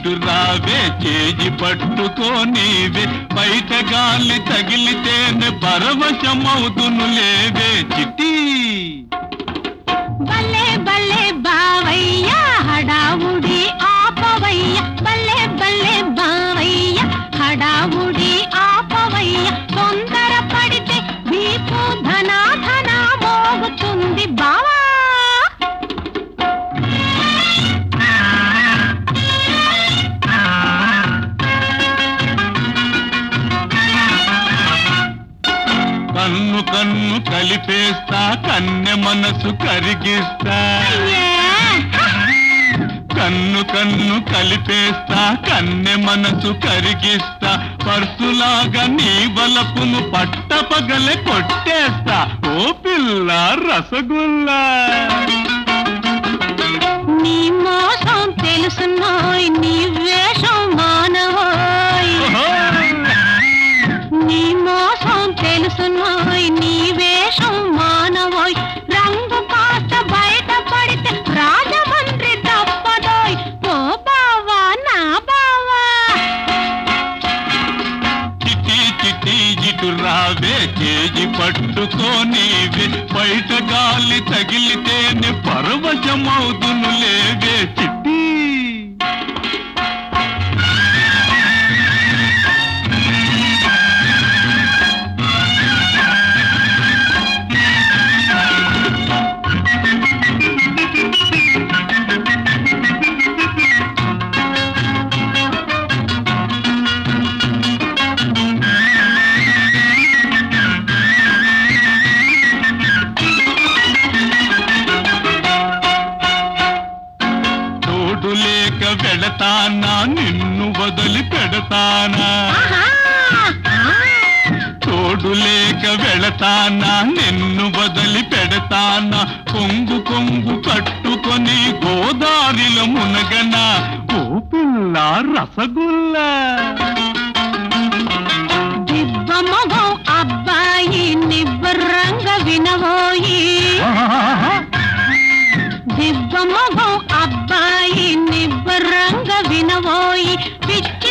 ఇటు రావే చేయి పట్టుకోనివే బయట గాలి తగిలితేనే పరవశమవుతును లేవే చిట్టి బల్లే బల్లే బావయ్య హడావుడి ఆపవయ్య బల్లే బల్లే బావయ్య హడావుడి ఆపవయ్య తొందర పడితే వీపు ధనా ధనా మోగుతుంది బావా కన్ను కన్ను కలిపేస్తా కన్నె మనసు కరిగిస్తా అయ్యే కన్ను కన్ను కలిపేస్తా కన్నె మనసు కరిగిస్తా పర్సులాగా నీ బలపును పట్టపగలే కొట్టేస్తా ఓ పిల్ల రసగుల్లా నీ మోసం తెలుసున్నోయ్ నీ వేషం మానవోయ్ నీ మోసం తెలుసున్నోయ్ నీ వేషం మానవోయ్ రంగు కాస్త బయట పడితే రాజమండ్రి తప్పదోయ్ ఓ బావా నా బావా చిటి చిటి ఇటు రావే చేయి పట్టుకోనివే బయట గాలి తగిలితేనే పరవశమవుతును లేవే చిట్టి తోడు లేక వెళతానా నిన్ను వదిలి పెడతానా ఆహా! తోడు లేక వెళతానా నిన్ను వదిలి పెడతానా కొంగు కొంగు కట్టుకొని గోదారిలో మునగనా ఓ పిల్ల రసగుల్లా దిబ్బ మొగం అబ్బాయి నిబ్బరంగా వినవోయి దిబ్బ మొగం అబ్బాయి నిబ్బరంగా వినవోయి పిచ్చి